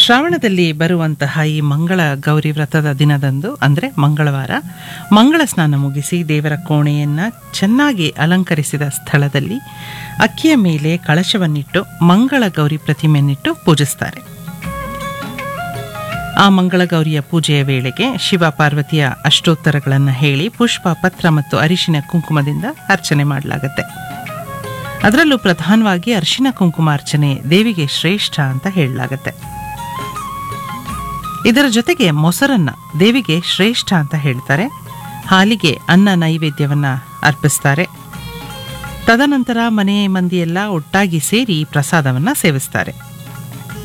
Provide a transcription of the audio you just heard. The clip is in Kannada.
ಶ್ರಾವಣದಲ್ಲಿ ಬರುವಂತಹ ಈ ಮಂಗಳ ಗೌರಿ ವ್ರತದ ದಿನದಂದು ಅಂದರೆ ಮಂಗಳವಾರ ಮಂಗಳ ಸ್ನಾನ ಮುಗಿಸಿ ದೇವರ ಕೋಣೆಯನ್ನ ಚೆನ್ನಾಗಿ ಅಲಂಕರಿಸಿದ ಸ್ಥಳದಲ್ಲಿ ಅಕ್ಕಿಯ ಮೇಲೆ ಕಳಶವನ್ನಿಟ್ಟು ಮಂಗಳ ಗೌರಿ ಪ್ರತಿಮೆಯನ್ನಿಟ್ಟು ಪೂಜಿಸ್ತಾರೆ ಆ ಮಂಗಳ ಗೌರಿಯ ಪೂಜೆಯ ವೇಳೆಗೆ ಶಿವ ಪಾರ್ವತಿಯ ಅಷ್ಟೋತ್ತರಗಳನ್ನು ಹೇಳಿ ಪುಷ್ಪ ಪತ್ರ ಮತ್ತು ಅರಿಶಿನ ಕುಂಕುಮದಿಂದ ಅರ್ಚನೆ ಮಾಡಲಾಗುತ್ತೆ ಅದರಲ್ಲೂ ಪ್ರಧಾನವಾಗಿ ಅರಿಶಿನ ಕುಂಕುಮ ಅರ್ಚನೆ ದೇವಿಗೆ ಶ್ರೇಷ್ಠ ಅಂತ ಹೇಳಲಾಗತ್ತೆ ಇದರ ಜೊತೆಗೆ ಮೊಸರನ್ನ ದೇವಿಗೆ ಶ್ರೇಷ್ಠ ಅಂತ ಹೇಳ್ತಾರೆ ಹಾಲಿಗೆ ಅನ್ನ ನೈವೇದ್ಯವನ್ನ ಅರ್ಪಿಸ್ತಾರೆ ತದನಂತರ ಮನೆ ಮಂದಿಯೆಲ್ಲ ಒಟ್ಟಾಗಿ ಸೇರಿ ಪ್ರಸಾದವನ್ನ ಸೇವಿಸ್ತಾರೆ